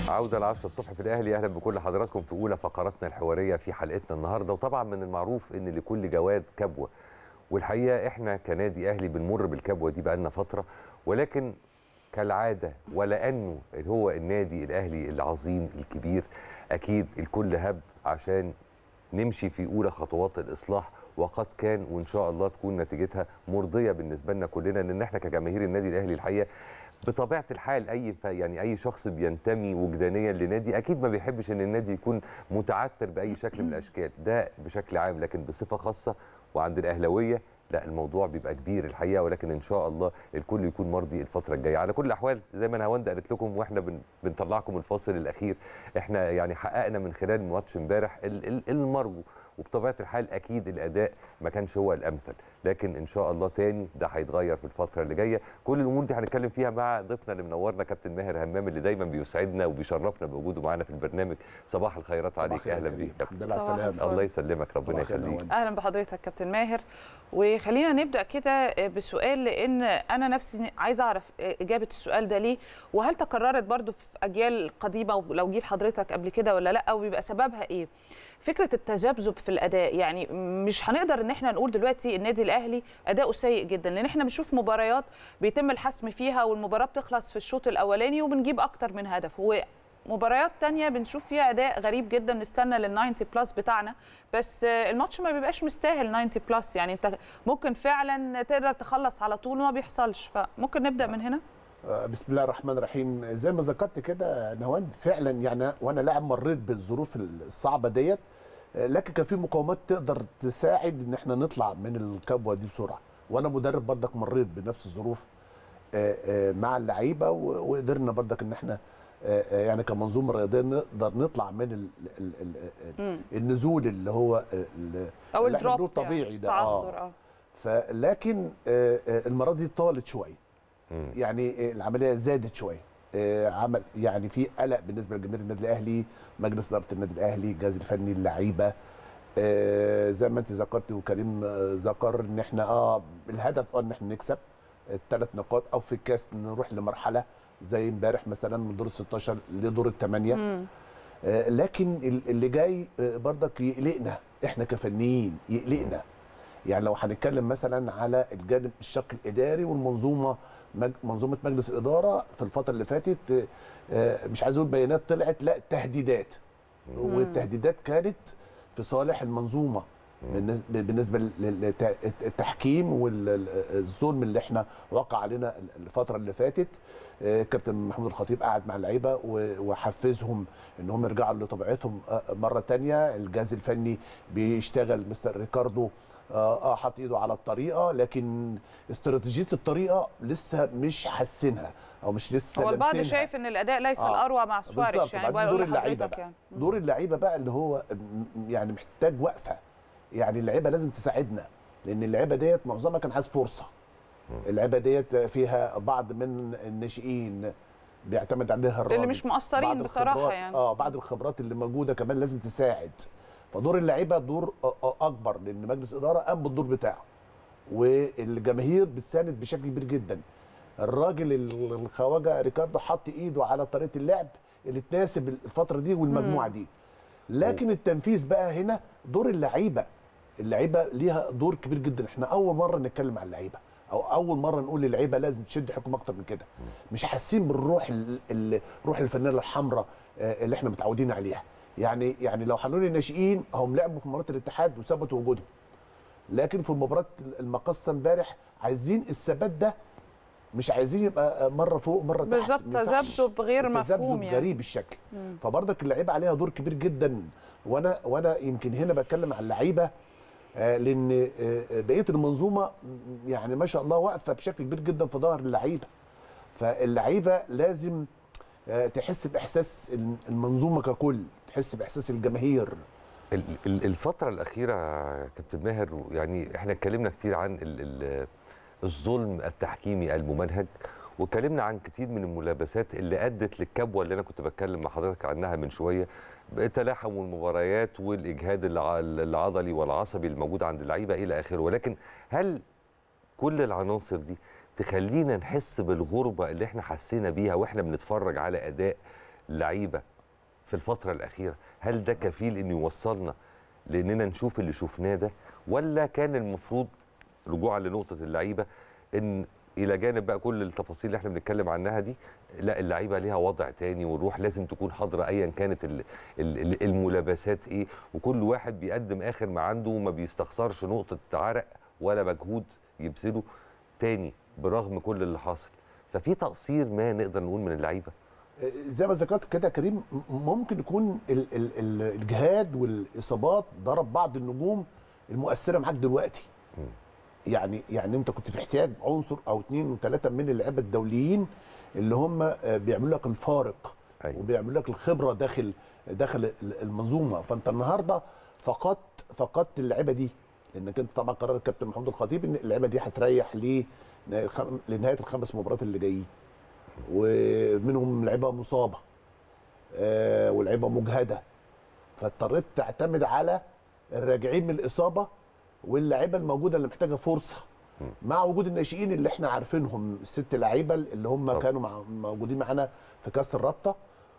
عودة العشرة الصبح في الأهلي أهلا بكل حضراتكم في أولى فقراتنا الحوارية في حلقتنا النهاردة وطبعا من المعروف إن لكل جواد كبوة والحقيقة إحنا كنادي أهلي بنمر بالكبوة دي بقالنا فترة ولكن كالعادة ولأنه هو النادي الأهلي العظيم الكبير أكيد الكل هب عشان نمشي في أولى خطوات الإصلاح وقد كان وإن شاء الله تكون نتيجتها مرضية بالنسبة لنا كلنا لأن إحنا كجماهير النادي الأهلي الحقيقة بطبيعه الحال اي ف... يعني اي شخص بينتمي وجدانيا لنادي اكيد ما بيحبش ان النادي يكون متعثر باي شكل من الاشكال ده بشكل عام لكن بصفه خاصه وعند الاهلاويه لا الموضوع بيبقى كبير الحقيقه ولكن ان شاء الله الكل يكون مرضي الفتره الجايه على كل الاحوال زي ما نهاوند قالت لكم واحنا بن... بنطلعكم الفاصل الاخير احنا يعني حققنا من خلال ماتش امبارح ال... ال... المرجو وبطبيعه الحال اكيد الاداء ما كانش هو الامثل لكن ان شاء الله تاني ده هيتغير في الفتره اللي جايه كل الامور دي هنتكلم فيها مع ضيفنا اللي منورنا كابتن ماهر همام اللي دايما بيسعدنا وبيشرفنا بوجوده معانا في البرنامج صباح الخيرات عليك اهلا بيك الحمد لله على السلامه الله يسلمك ربنا يخليك اهلا بحضرتك كابتن ماهر وخلينا نبدا كده بسؤال لان انا نفسي عايزه اعرف اجابه السؤال ده ليه وهل تكررت برضو في اجيال قديمه ولو جيل حضرتك قبل كده ولا لا وبيبقى سببها ايه فكره التذبذب في الاداء يعني مش هنقدر ان احنا نقول دلوقتي النادي الاهلي اداؤه سيء جدا لان احنا بنشوف مباريات بيتم الحسم فيها والمباراه بتخلص في الشوط الاولاني وبنجيب اكتر من هدف ومباريات تانية بنشوف فيها اداء غريب جدا نستنى لل 90 بلس بتاعنا بس الماتش ما بيبقاش مستاهل 90 بلس يعني انت ممكن فعلا تقدر تخلص على طول وما بيحصلش فممكن نبدا من هنا بسم الله الرحمن الرحيم زي ما ذكرت كده نهاوند فعلا يعني وانا لاعب مريت بالظروف الصعبه ديت لكن كان في مقاومات تقدر تساعد ان احنا نطلع من الكبوه دي بسرعه وانا مدرب برضك مريت بنفس الظروف مع اللعيبه وقدرنا برضك ان احنا يعني كمنظومه رياضيه نقدر نطلع من ال ال ال النزول اللي هو او الدروب الطبيعي يعني. ده اه فلكن المره دي طالت شويه يعني العمليه زادت شويه عمل يعني في قلق بالنسبه لجماهير النادي الاهلي مجلس اداره النادي الاهلي الجهاز الفني اللعيبه زي ما انت ذكرت وكريم ذكر ان احنا اه الهدف اه ان احنا نكسب الثلاث نقاط او في الكاس نروح لمرحله زي امبارح مثلا من دور ال 16 لدور الثمانيه آه لكن اللي جاي برضك يقلقنا احنا كفنيين يقلقنا يعني لو هنتكلم مثلا على الجانب الشق الاداري والمنظومه مج... منظومه مجلس الاداره في الفتره اللي فاتت آه مش عايز اقول بيانات طلعت لا تهديدات والتهديدات كانت في صالح المنظومه بالنسبه للتحكيم والظلم اللي احنا وقع علينا الفتره اللي فاتت كابتن محمود الخطيب قعد مع اللعيبه وحفزهم ان هم يرجعوا لطبيعتهم مره تانية الجهاز الفني بيشتغل مستر ريكاردو اه حاطط ايده على الطريقه لكن استراتيجيه الطريقه لسه مش حاسينها او مش لسه هو البعض شايف ان الاداء ليس آه. الاروع مع سواريش يعني دور اللعيبه بقى يعني. دور اللعيبه بقى اللي هو يعني محتاج وقفه يعني اللعيبه لازم تساعدنا لان اللعيبه ديت معظمها كان عايز فرصه اللعيبه ديت فيها بعض من الناشئين بيعتمد عليها الراجل اللي مش مقصرين بصراحه يعني اه بعض الخبرات اللي موجوده كمان لازم تساعد فدور اللعيبه دور اكبر لان مجلس اداره قام بالدور بتاعه والجماهير بتساند بشكل كبير جدا الراجل الخواجه ريكاردو حط ايده على طريقه اللعب اللي تناسب الفتره دي والمجموعه دي لكن التنفيذ بقى هنا دور اللعيبه اللعيبه ليها دور كبير جدا احنا اول مره نتكلم عن اللعيبه او اول مره نقول للعيبه لازم تشد حكم اكتر من كده مش حاسين بالروح روح الفانيلا الحمراء اللي احنا متعودين عليها يعني يعني لو هنقول الناشئين هم لعبوا في مباراه الاتحاد وثبتوا وجودهم لكن في مباراه المقصه امبارح عايزين الثبات ده مش عايزين يبقى مره فوق مره تحت بالظبط تذبذب غير مفهوم يعني غريب الشكل فبرضك اللعيبه عليها دور كبير جدا وانا وانا يمكن هنا بتكلم عن اللعيبه آه لان آه بقيه المنظومه يعني ما شاء الله واقفه بشكل كبير جدا في ظهر اللعيبه فاللعيبه لازم آه تحس باحساس المنظومه ككل تحس باحساس الجماهير الفتره الاخيره كابتن ماهر يعني احنا اتكلمنا كتير عن الظلم التحكيمي الممنهج واتكلمنا عن كتير من الملابسات اللي ادت للكبوه اللي انا كنت بتكلم مع حضرتك عنها من شويه تلاحم المباريات والاجهاد العضلي والعصبي الموجود عند اللعيبه الى اخره ولكن هل كل العناصر دي تخلينا نحس بالغربه اللي احنا حسينا بيها واحنا بنتفرج على اداء اللعيبه في الفتره الاخيره هل ده كفيل انه يوصلنا لاننا نشوف اللي شفناه ده ولا كان المفروض رجوعا لنقطه اللعيبه ان الى جانب بقى كل التفاصيل اللي احنا بنتكلم عنها دي لا اللعيبه ليها وضع تاني والروح لازم تكون حاضره ايا كانت ال- ال- ال- الملابسات ايه وكل واحد بيقدم اخر ما عنده وما بيستخسرش نقطه عرق ولا مجهود يبذله تاني برغم كل اللي حاصل ففي تقصير ما نقدر نقول من اللعيبه زي ما ذكرت كده يا كريم م- ممكن يكون ال- ال- ال- الجهاد والاصابات ضرب بعض النجوم المؤثره معاك دلوقتي يعني يعني انت كنت في احتياج عنصر او اثنين وثلاثه من اللعيبه الدوليين اللي هم آه، بيعملوا لك الفارق أيوة. وبيعملوا لك الخبره داخل داخل ال- المنظومه فانت النهارده فقدت فقدت اللعيبه دي لانك انت طبعا قرار الكابتن محمود الخطيب ان اللعيبه دي هتريح ل لنهايه الخمس مباريات اللي جايين ومنهم لعيبه مصابه آه، ولعيبه مجهده فاضطريت تعتمد على الراجعين من الاصابه واللعيبه الموجوده اللي محتاجه فرصه مع وجود الناشئين اللي احنا عارفينهم الست لعيبه اللي هم طبعا. كانوا مع موجودين معانا في كاس الرابطه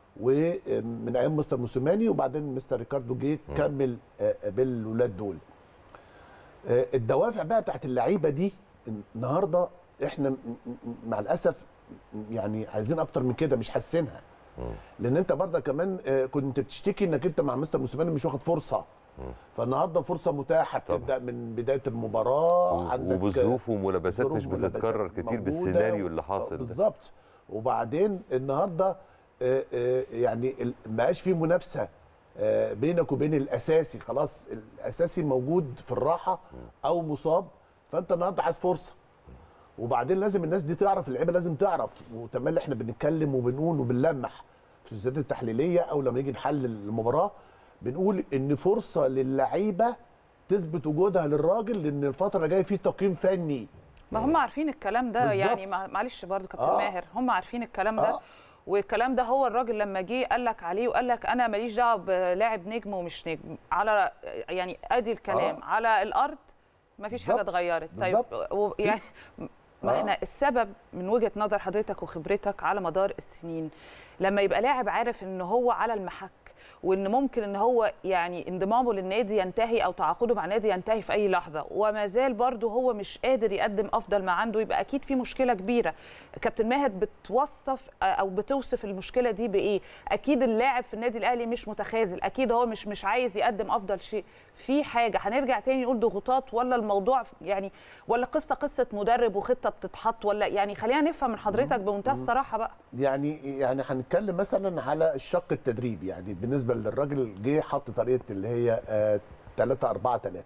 ومن ايام مستر موسيماني وبعدين مستر ريكاردو جه كمل آه، بالولاد دول آه، الدوافع بقى بتاعت اللعيبه دي النهارده احنا م- م- مع الاسف يعني عايزين اكتر من كده مش حاسينها لان انت برضه كمان آه، كنت بتشتكي انك انت مع مستر موسيماني مش واخد فرصه فالنهارده فرصه متاحه طبعا. بتبدا من بدايه المباراه عندك وبظروف وملابسات ظروف مش ملابسات بتتكرر كتير موجودة. بالسيناريو اللي آه، حاصل ده بالظبط وبعدين النهارده آه، آه، يعني ال- ما بقاش في منافسه آه، بينك وبين الاساسي خلاص الاساسي موجود في الراحه او مصاب فانت النهارده عايز فرصه وبعدين لازم الناس دي تعرف اللعيبه لازم تعرف وتملي احنا بنتكلم وبنقول وبنلمح في السياسات التحليليه او لما نيجي نحلل المباراه بنقول ان فرصه للعيبه تثبت وجودها للراجل لان الفتره اللي جايه في تقييم فني ما هم عارفين الكلام ده بالظبط. يعني ما- معلش برضو كابتن آه. ماهر هم عارفين الكلام ده آه. والكلام ده هو الراجل لما جه قال لك عليه وقال لك انا ماليش دعوه بلاعب نجم ومش نجم على يعني ادي الكلام آه. على الارض ما فيش حاجه بالظبط. اتغيرت طيب بالظبط. و- يعني ما آه. احنا السبب من وجهه نظر حضرتك وخبرتك على مدار السنين لما يبقى لاعب عارف ان هو على المحك وان ممكن ان هو يعني انضمامه للنادي ينتهي او تعاقده مع النادي ينتهي في اي لحظه وما زال برضه هو مش قادر يقدم افضل ما عنده يبقى اكيد في مشكله كبيره كابتن ماهر بتوصف او بتوصف المشكله دي بايه اكيد اللاعب في النادي الاهلي مش متخاذل اكيد هو مش مش عايز يقدم افضل شيء في حاجه هنرجع تاني نقول ضغوطات ولا الموضوع يعني ولا قصه قصه مدرب وخطه بتتحط ولا يعني خلينا نفهم من حضرتك بمنتهى الصراحه بقى يعني يعني هنتكلم مثلا على الشق التدريبي يعني بالنسبه للراجل جه حط طريقه اللي هي 3 4 3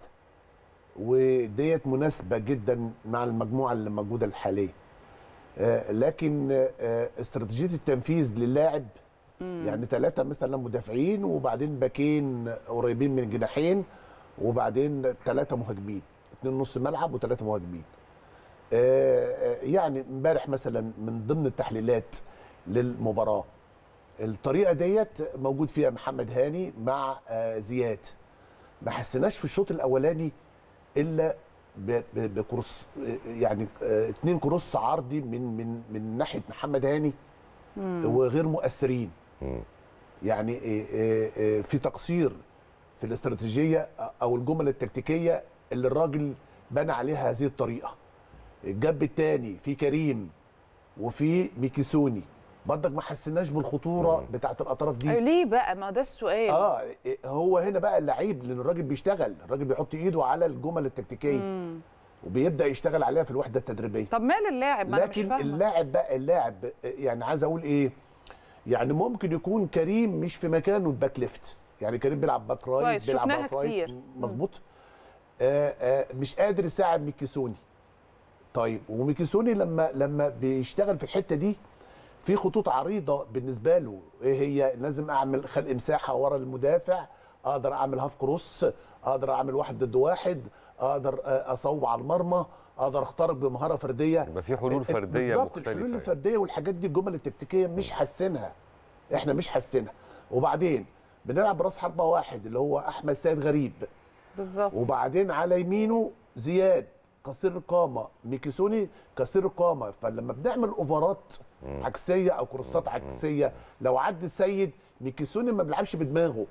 وديت مناسبه جدا مع المجموعه اللي موجوده الحاليه آه، لكن آه، استراتيجيه التنفيذ للاعب يعني ثلاثه مثلا مدافعين وبعدين باكين قريبين من الجناحين وبعدين ثلاثه مهاجمين اثنين نص ملعب وثلاثه مهاجمين آه، آه، يعني امبارح مثلا من ضمن التحليلات للمباراه الطريقه ديت موجود فيها محمد هاني مع آه، زياد ما حسيناش في الشوط الاولاني الا ب- ب- بكروس آه، يعني آه، اتنين كروس عرضي من من من ناحيه محمد هاني وغير مؤثرين مم. يعني آه، آه، آه، في تقصير في الاستراتيجيه او الجمل التكتيكيه اللي الراجل بنى عليها هذه الطريقه الجنب الثاني في كريم وفي ميكيسوني برضك ما حسيناش بالخطوره بتاعت الاطراف دي ليه بقى ما ده السؤال اه إيه، هو هنا بقى اللعيب لان الراجل بيشتغل الراجل بيحط ايده على الجمل التكتيكيه وبيبدا يشتغل عليها في الوحده التدريبيه طب مال اللاعب ما انا مش لكن فاهمه اللاعب بقى اللاعب يعني عايز اقول ايه يعني ممكن يكون كريم مش في مكانه الباك ليفت يعني كريم بيلعب باك رايت كويس، بيلعب شفناها باك رايت كتير. مظبوط آه آه مش قادر يساعد ميكيسوني طيب وميكيسوني لما لما بيشتغل في الحته دي في خطوط عريضه بالنسبه له ايه هي لازم اعمل خلق مساحه ورا المدافع اقدر اعمل هاف كروس اقدر اعمل واحد ضد واحد اقدر آه، اصوب على المرمى اقدر اخترق بمهاره فرديه يبقى في حلول فرديه بالظبط مختلفه الحلول يعني. الفرديه والحاجات دي الجمل التكتيكيه مش حاسينها احنا مش حاسينها وبعدين بنلعب براس حربه واحد اللي هو احمد سيد غريب بالظبط وبعدين على يمينه زياد قصير القامه ميكيسوني قصير القامه فلما بنعمل اوفرات عكسيه او كروسات عكسيه لو عدى السيد ميكيسوني ما بيلعبش بدماغه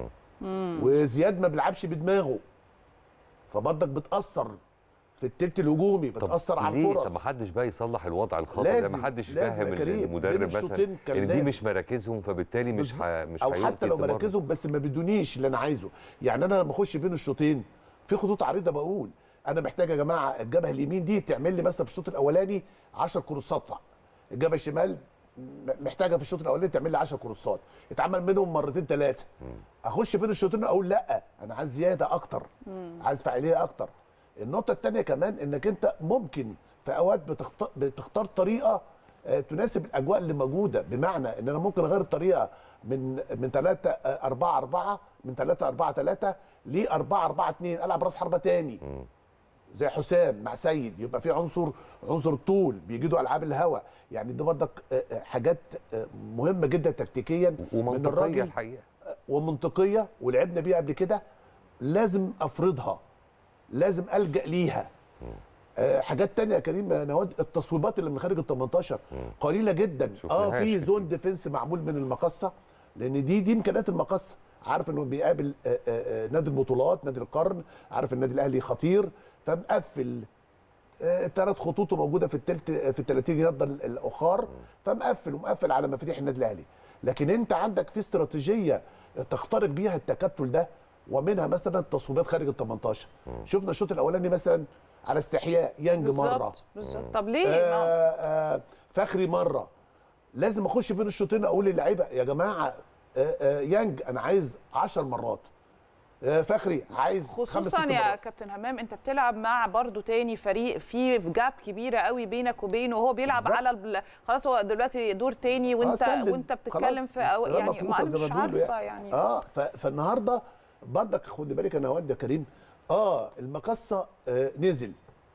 وزياد ما بيلعبش بدماغه فبرضك بتاثر في التلت الهجومي طب بتاثر على ليه؟ الفرص طب ما حدش بقى يصلح الوضع الخطا ده لازم- ما حدش لازم فاهم يا كريم. المدرب بين مثلا الشوطين كان ان دي لازم. مش مراكزهم فبالتالي مش ح... مش او هيلقي حتى لو ثمار. مراكزهم بس ما بيدونيش اللي انا عايزه يعني انا لما اخش بين الشوطين في خطوط عريضه بقول انا محتاج يا جماعه الجبهه اليمين دي تعمل لي مثلا في الشوط الاولاني 10 كروسات الجبهه الشمال م- محتاجه في الشوط الاولاني تعمل لي 10 كروسات اتعمل منهم مرتين ثلاثه اخش بين الشوطين اقول لا انا عايز زياده اكتر عايز فاعليه اكتر النقطه الثانيه كمان انك انت ممكن في اوقات بتختار, بتختار طريقه آه، تناسب الاجواء اللي موجوده بمعنى ان انا ممكن اغير الطريقه من من 3 4 4 من 3 4 3 ل 4 4 2 العب راس حربه تاني زي حسام مع سيد يبقى في عنصر عنصر طول بيجيدوا العاب الهواء يعني دي برضك آه، آه، حاجات آه، مهمه جدا تكتيكيا من ومنطقيه الراجل الحقيقه ومنطقيه ولعبنا بيها قبل كده لازم افرضها لازم الجا ليها آه، حاجات تانية يا كريم يا نواد التصويبات اللي من خارج ال 18 قليله جدا اه شفناهاش في كتير. زون ديفنس معمول من المقصه لان دي دي امكانيات المقصه عارف انه بيقابل آه، آه، آه، نادي البطولات نادي القرن عارف النادي الاهلي خطير فمقفل ثلاث خطوطه موجوده في التلت في ال 30 يارده ال- الاخر فمقفل ومقفل على مفاتيح النادي الاهلي لكن انت عندك في استراتيجيه تخترق بيها التكتل ده ومنها مثلا التصويبات خارج ال 18 شفنا الشوط الاولاني مثلا على استحياء يانج مره بالظبط بالظبط طب ليه ما- آه آه فخري مره لازم اخش بين الشوطين اقول للعيبه يا جماعه آه آه يانج انا عايز 10 مرات آه فخري عايز خمس خصوصا ست يا مرات. كابتن همام انت بتلعب مع برضو تاني فريق فيه جاب كبيره قوي بينك وبينه وهو بيلعب بالظبط. على البل... خلاص هو دلوقتي دور تاني وانت سلم. وانت بتتكلم خلاص. في أو... غير يعني مفروض ما انا زي ما مش بيقولوا عارفه يعني اه ف... فالنهارده برضك خد بالك انا واد يا كريم اه المقصه آه نزل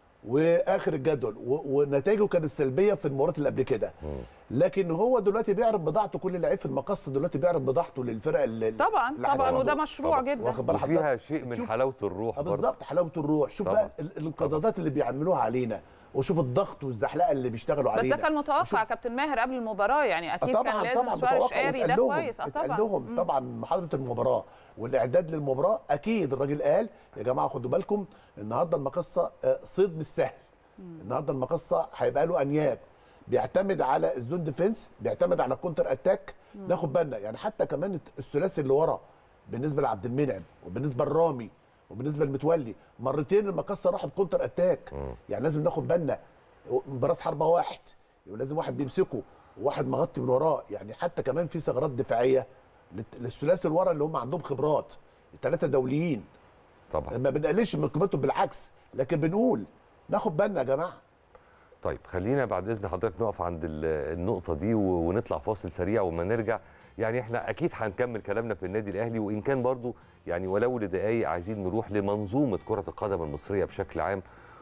واخر الجدول و... ونتائجه كانت سلبيه في المباريات اللي قبل كده لكن هو دلوقتي بيعرض بضاعته كل لعيب في المقصه دلوقتي بيعرض بضاعته للفرق اللي طبعا اللي طبعا هتلعبه. وده مشروع طبعاً. جدا واخد بال وفيها حضرتك؟ شيء من شوف- حلاوه الروح آه برضه بالظبط حلاوه الروح شوف طبعاً. بقى ال- الانقضاضات اللي بيعملوها علينا وشوف الضغط والزحلقه اللي بيشتغلوا بس علينا ده كان متوقع وشوف- كابتن ماهر قبل المباراه يعني آه اكيد طبعا كان لازم طبعا سواريش متوقع قاري ده واتقال لهم كويس اه اتقال طبعا لهم مم. طبعا محاضره المباراه والاعداد للمباراه اكيد الراجل قال يا جماعه خدوا بالكم النهارده المقصه آه، صيد مش سهل النهارده المقصه هيبقى له انياب بيعتمد على الزون ديفنس بيعتمد على الكونتر اتاك ناخد بالنا يعني حتى كمان الثلاثي اللي ورا بالنسبه لعبد المنعم وبالنسبه لرامي وبالنسبه لمتولي مرتين المقصه راحوا بكونتر اتاك يعني لازم ناخد بالنا براس حربه واحد يبقى لازم واحد بيمسكه وواحد مغطي من وراه يعني حتى كمان في ثغرات دفاعيه للت- للثلاثي اللي ورا اللي هم عندهم خبرات الثلاثه دوليين طبعا ما بنقللش من قيمتهم بالعكس لكن بنقول ناخد بالنا يا جماعه طيب خلينا بعد اذن حضرتك نقف عند ال- النقطه دي و- ونطلع فاصل سريع وما نرجع يعني احنا اكيد هنكمل كلامنا في النادي الاهلي وان كان برضو يعني ولو لدقايق عايزين نروح لمنظومه كره القدم المصريه بشكل عام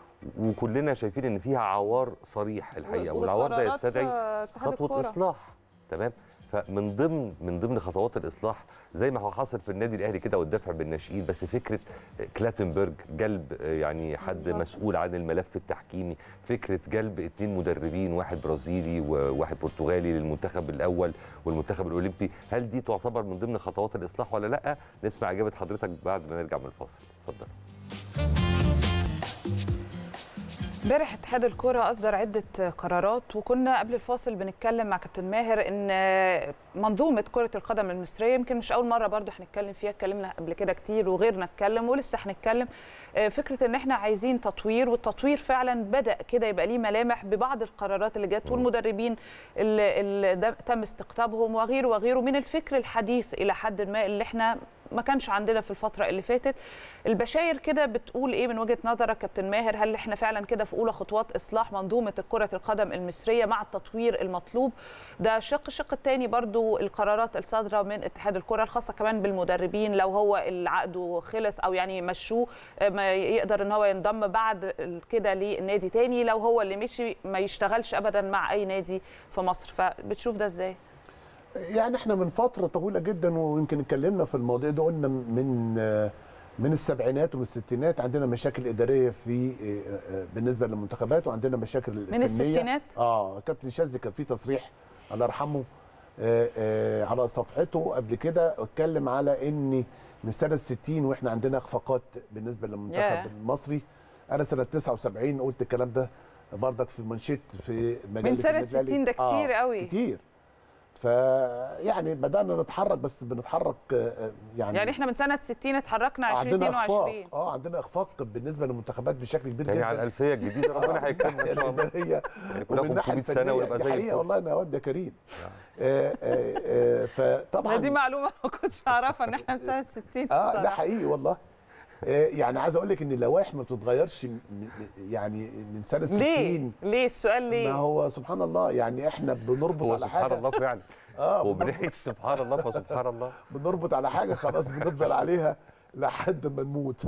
وكلنا شايفين ان فيها عوار صريح الحقيقه والعوار ده وقرارات، يستدعي آه، اتحاد خطوه الكرة. اصلاح تمام فمن ضمن من ضمن خطوات الاصلاح زي ما هو حاصل في النادي الاهلي كده والدفع بالناشئين بس فكره كلاتنبرج جلب يعني حد بالظبط. مسؤول عن الملف التحكيمي فكره جلب اثنين مدربين واحد برازيلي وواحد برتغالي للمنتخب الاول والمنتخب الاولمبي هل دي تعتبر من ضمن خطوات الاصلاح ولا لا نسمع اجابه حضرتك بعد ما نرجع من الفاصل اتفضل امبارح اتحاد الكرة أصدر عدة قرارات وكنا قبل الفاصل بنتكلم مع كابتن ماهر إن منظومة كرة القدم المصرية يمكن مش أول مرة برضو هنتكلم فيها اتكلمنا قبل كده كتير وغيرنا اتكلم ولسه هنتكلم آه، فكرة إن إحنا عايزين تطوير والتطوير فعلا بدأ كده يبقى ليه ملامح ببعض القرارات اللي جت والمدربين اللي, اللي ده- تم استقطابهم وغيره وغيره من الفكر الحديث إلى حد ما اللي إحنا ما كانش عندنا في الفترة اللي فاتت البشاير كده بتقول ايه من وجهة نظرك كابتن ماهر هل احنا فعلا كده في اولى خطوات اصلاح منظومة كرة القدم المصرية مع التطوير المطلوب ده شق الشق الثاني برضو القرارات الصادرة من اتحاد الكرة الخاصة كمان بالمدربين لو هو العقد خلص او يعني مشوه آه، ما يقدر ان هو ينضم بعد كده لنادي تاني لو هو اللي مشي ما يشتغلش ابدا مع اي نادي في مصر فبتشوف ده ازاي يعني احنا من فتره طويله جدا ويمكن اتكلمنا في الموضوع ده قلنا من آه، من السبعينات ومن الستينات عندنا مشاكل اداريه في آه، آه، بالنسبه للمنتخبات وعندنا مشاكل من فنية. الستينات اه كابتن شاذلي كان في تصريح الله يرحمه آه، آه، على صفحته قبل كده اتكلم على ان من سنه 60 واحنا عندنا اخفاقات بالنسبه للمنتخب ياه. المصري انا سنه 79 قلت الكلام ده برضك في منشيت في مجله من سنه النادي الأهلي. 60 ده كتير قوي كتير فيعني بدانا نتحرك بس بنتحرك آه، يعني يعني احنا من سنه 60 اتحركنا عندنا 2022 اخفاق اه عندنا اخفاق بالنسبه للمنتخبات بشكل كبير يعني جدا على الالفيه الجديده ربنا هيكرمنا ان شاء الله الاداريه يعني كلها ومن الناحيه 500 سنه الفنيه ونبقى دي زي حقيقه الفل والله انا واد يا كريم آه، آه، آه، فطبعا دي معلومه ما كنتش اعرفها ان احنا من سنه 60 اه لا الصراحة. حقيقي والله آه، يعني عايز اقول لك ان اللوائح ما بتتغيرش م- م- يعني من سنه 60 ليه ليه السؤال ما ليه هو سبحان الله يعني احنا بنربط هو على سبحان حاجه الله فعلا اه هو بنربط, بنحيي سبحان الله فسبحان الله بنربط على حاجه خلاص بنفضل عليها لحد ما نموت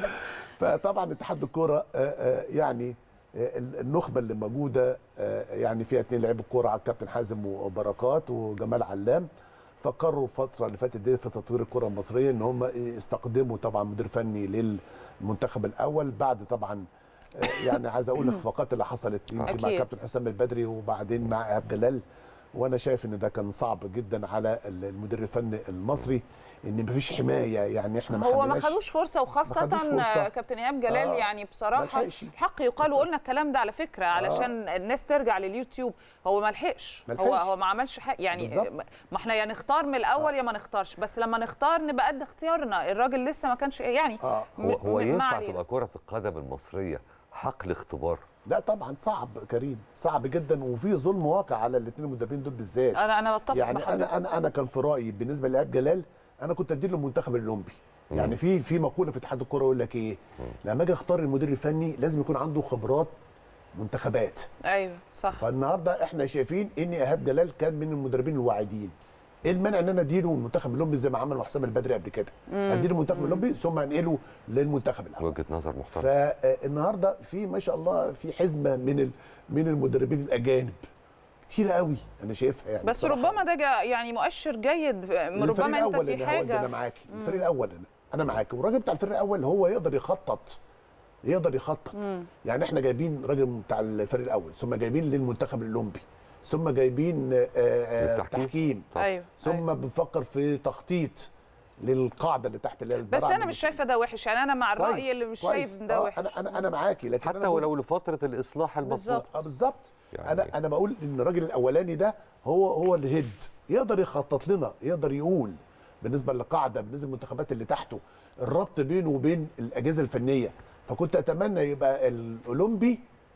فطبعا اتحاد الكوره آه، آه، يعني آه، النخبه اللي موجوده آه، يعني فيها اتنين لعيبه كوره على الكابتن حازم وبركات وجمال علام فقرروا الفتره اللي فاتت دي في تطوير الكره المصريه ان هم استقدموا طبعا مدير فني للمنتخب الاول بعد طبعا آه، يعني عايز اقول الاخفاقات اللي حصلت يمكن مع أكيد. الكابتن حسام البدري وبعدين مع ايهاب جلال وانا شايف ان ده كان صعب جدا على المدير الفني المصري ان مفيش حمايه يعني احنا ما هو ما حميناش- خدوش فرصه وخاصه خدوش فرصة. كابتن ايهاب جلال آه، يعني بصراحه ملحقش. الحق يقال وقلنا الكلام ده على فكره علشان الناس ترجع لليوتيوب هو ما لحقش هو ملحقش. هو ما عملش حاجه يعني بالظبط. ما احنا يا نختار من الاول يا ما نختارش بس لما نختار نبقى قد اختيارنا الراجل لسه ما كانش يعني اه م- هو هو م- ما ينفع علينا. تبقى كره القدم المصريه حقل اختبار لا طبعا صعب كريم صعب جدا وفي ظلم واقع على الاثنين المدربين دول بالذات انا انا بتفق يعني مع انا حضرتك. انا انا كان في رايي بالنسبه لايهاب جلال انا كنت اديله المنتخب الاولمبي يعني في في مقوله في اتحاد الكوره يقول لك ايه لما اجي اختار المدير الفني لازم يكون عنده خبرات منتخبات ايوه صح فالنهارده احنا شايفين ان ايهاب جلال كان من المدربين الواعدين ايه المانع ان انا اديله المنتخب الاولمبي زي ما عمل مع حسام البدري قبل كده اديله المنتخب الاولمبي ثم انقله للمنتخب الاول وجهه نظر محترمه فالنهارده في ما شاء الله في حزمه من ال- من المدربين الاجانب كتير قوي انا شايفها يعني بس بصراحة. ربما ده جا- يعني مؤشر جيد الفريق ربما انت الأول في إن هو حاجه انا معاك الفريق الاول انا انا معاك والراجل بتاع الفريق الاول هو يقدر يخطط يقدر يخطط يعني احنا جايبين راجل بتاع الفريق الاول ثم جايبين للمنتخب الاولمبي ثم جايبين آه، آه، للتحكيم. تحكيم طبعا. ايوه ثم أيوة. بنفكر في تخطيط للقاعده اللي تحت اللي هي بس البراعم انا مش شايفه ده وحش يعني انا مع الراي كويس، اللي مش كويس. شايف إن ده آه، وحش انا انا انا معاكي لكن حتى أنا بقول- ولو لفتره الاصلاح المطلوب بالظبط. اه بالظبط يعني- انا انا بقول ان الراجل الاولاني ده هو هو الهيد يقدر يخطط لنا يقدر يقول بالنسبه للقاعده بالنسبه للمنتخبات اللي تحته الربط بينه وبين الاجهزه الفنيه فكنت اتمنى يبقى الاولمبي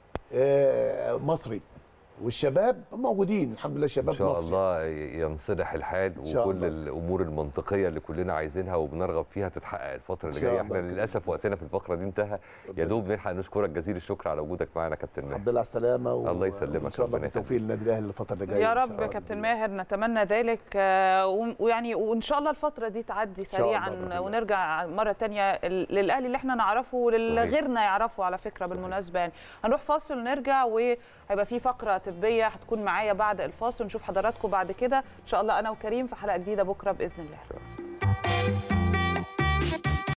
آه، مصري والشباب موجودين الحمد لله ان شباب شاء مصري الله ينصلح الحال شاء وكل الله. الامور المنطقيه اللي كلنا عايزينها وبنرغب فيها تتحقق الفتره اللي إن شاء جايه الله احنا كده. للاسف وقتنا في الفقره دي انتهى يا دوب نلحق نشكرك جزيل الشكر على وجودك معنا يا كابتن ماهر الحمد لله على السلامه و... الله يسلمك، وان شاء الله ربنا بالتوفيق للنادي الاهلي الفتره اللي جايه يا إن شاء رب الله كابتن بإذن ماهر نتمنى ذلك آه، و- ويعني وان شاء الله الفتره دي تعدي شاء الله سريعا بإذن الله. ونرجع مره تانية ال- للاهلي اللي احنا نعرفه وللي صحيح. غيرنا يعرفه على فكره بالمناسبه يعني هنروح فاصل ونرجع وهيبقى في فقره طبيه هتكون معايا بعد الفاصل نشوف حضراتكم بعد كده ان شاء الله انا وكريم في حلقه جديده بكره باذن الله